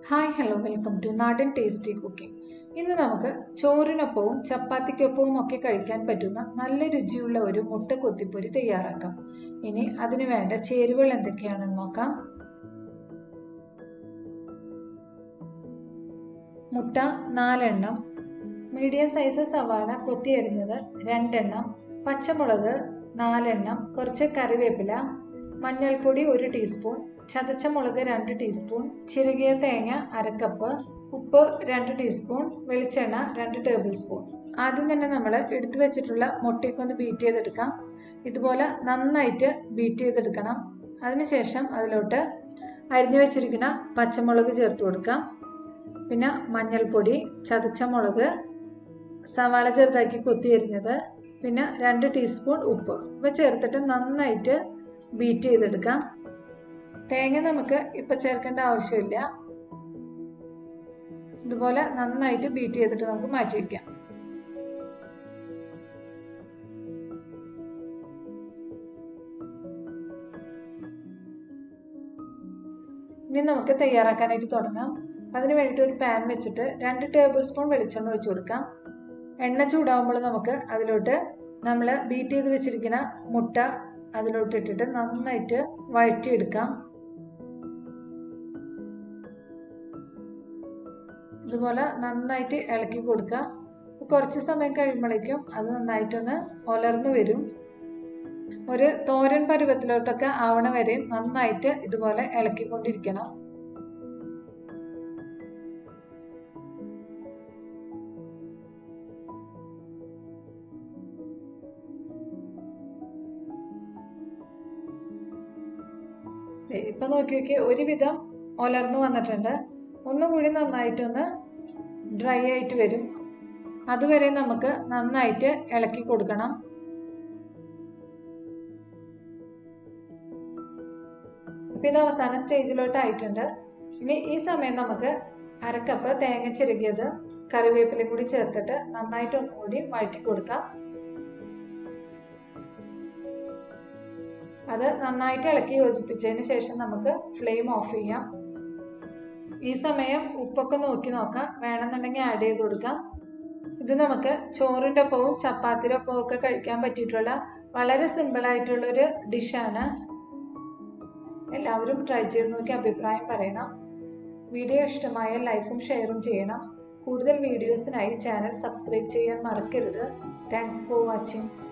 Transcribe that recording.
hi hello welcome to Naadan tasty cooking ഇന്ന് നമുക്ക് ചോറിനൊപ്പവും ചപ്പാത്തിക്കൊപ്പവും ഒക്കെ കഴിക്കാൻ പറ്റുന്ന നല്ല രുചിയുള്ള ഒരു മുട്ട കൊത്തിപ്പൊരി തയ്യാറാക്കാം ഇനി അതിനു വേണ്ട ചേരുവകൾ എന്തൊക്കെയാണെന്ന് നോക്കാം മുട്ട നാലെണ്ണം മീഡിയം സൈസ് സവാള കൊത്തി അരിഞ്ഞത് രണ്ടെണ്ണം പച്ചമുളക് നാലെണ്ണം കുറച്ച് കറിവേപ്പില മഞ്ഞൾപ്പൊടി ഒരു ടീസ്പൂൺ ചതച്ച മുളക് രണ്ട് ടീസ്പൂൺ ചിരകിയ തേങ്ങ അരക്കപ്പ് ഉപ്പ് രണ്ട് ടീസ്പൂൺ വെളിച്ചെണ്ണ രണ്ട് ടേബിൾ സ്പൂൺ ആദ്യം തന്നെ നമ്മൾ എടുത്തു വെച്ചിട്ടുള്ള മുട്ടയൊക്കെ ഒന്ന് ബീറ്റ് ചെയ്തെടുക്കാം ഇതുപോലെ നന്നായിട്ട് ബീറ്റ് ചെയ്തെടുക്കണം അതിനുശേഷം അതിലോട്ട് അരിഞ്ഞു വെച്ചിരിക്കുന്ന പച്ചമുളക് ചേർത്ത് കൊടുക്കാം പിന്നെ മഞ്ഞൾപ്പൊടി ചതച്ച മുളക് സവാള ചെറുതാക്കി കൊത്തി അരിഞ്ഞത് പിന്നെ രണ്ട് ടീസ്പൂൺ ഉപ്പ് ഇവ ചേർത്തിട്ട് നന്നായിട്ട് ബീറ്റ് ചെയ്തെടുക്കാം തേങ്ങ നമുക്ക് ഇപ്പം ചേർക്കേണ്ട ആവശ്യമില്ല ഇതുപോലെ നന്നായിട്ട് ബീറ്റ് ചെയ്തിട്ട് നമുക്ക് മാറ്റി വയ്ക്കാം ഇനി നമുക്ക് തയ്യാറാക്കാനായിട്ട് തുടങ്ങാം അതിന് വേണ്ടിയിട്ട് ഒരു പാൻ വെച്ചിട്ട് രണ്ട് ടേബിൾ സ്പൂൺ വെളിച്ചെണ്ണ ഒഴിച്ചു കൊടുക്കാം എണ്ണ ചൂടാകുമ്പോൾ നമുക്ക് അതിലോട്ട് നമ്മൾ ബീറ്റ് ചെയ്ത് വെച്ചിരിക്കുന്ന മുട്ട അതിലോട്ട് ഇട്ടിട്ട് നന്നായിട്ട് വഴറ്റിയെടുക്കാം ഇതുപോലെ നന്നായിട്ട് ഇളക്കി കൊടുക്കുക കുറച്ച് സമയം കഴിയുമ്പോഴേക്കും അത് നന്നായിട്ടൊന്ന് ഒലർന്നു വരും ഒരു തോരൻ പരുവത്തിലോട്ടൊക്കെ ആവണ വരെയും നന്നായിട്ട് ഇതുപോലെ ഇളക്കിക്കൊണ്ടിരിക്കണം ഇപ്പൊ നോക്കി നോക്കി ഒരുവിധം ഒലർന്നു വന്നിട്ടുണ്ട് ഒന്നും കൂടി നന്നായിട്ടൊന്ന് ഡ്രൈ ആയിട്ട് വരും അതുവരെ നമുക്ക് നന്നായിട്ട് ഇളക്കി കൊടുക്കണം ഇപ്പൊ ഇത് അവസാന സ്റ്റേജിലോട്ട് ആയിട്ടുണ്ട് ഇനി ഈ സമയം നമുക്ക് അരക്കപ്പ് തേങ്ങ ചിരകിയത് കറിവേപ്പിലയും കൂടി ചേർത്തിട്ട് നന്നായിട്ട് ഒന്നും കൂടി വഴറ്റി കൊടുക്കാം അത് നന്നായിട്ട് ഇളക്കി യോജിപ്പിച്ചതിന് ശേഷം നമുക്ക് ഫ്ലെയിം ഓഫ് ചെയ്യാം ഈ സമയം ഉപ്പൊക്കെ നോക്കി നോക്കാം വേണമെന്നുണ്ടെങ്കിൽ ആഡ് ചെയ്ത് കൊടുക്കാം ഇത് നമുക്ക് ചോറിൻ്റെ ഒപ്പവും ചപ്പാത്തിയുടെ ഒപ്പവും ഒക്കെ കഴിക്കാൻ പറ്റിയിട്ടുള്ള വളരെ സിമ്പിൾ ആയിട്ടുള്ള ഒരു ഡിഷാണ് എല്ലാവരും ട്രൈ ചെയ്ത് നോക്കി അഭിപ്രായം പറയണം വീഡിയോ ഇഷ്ടമായ ലൈക്കും ഷെയറും ചെയ്യണം കൂടുതൽ വീഡിയോസിനായി ചാനൽ സബ്സ്ക്രൈബ് ചെയ്യാൻ മറക്കരുത് താങ്ക്സ് ഫോർ വാച്ചിങ്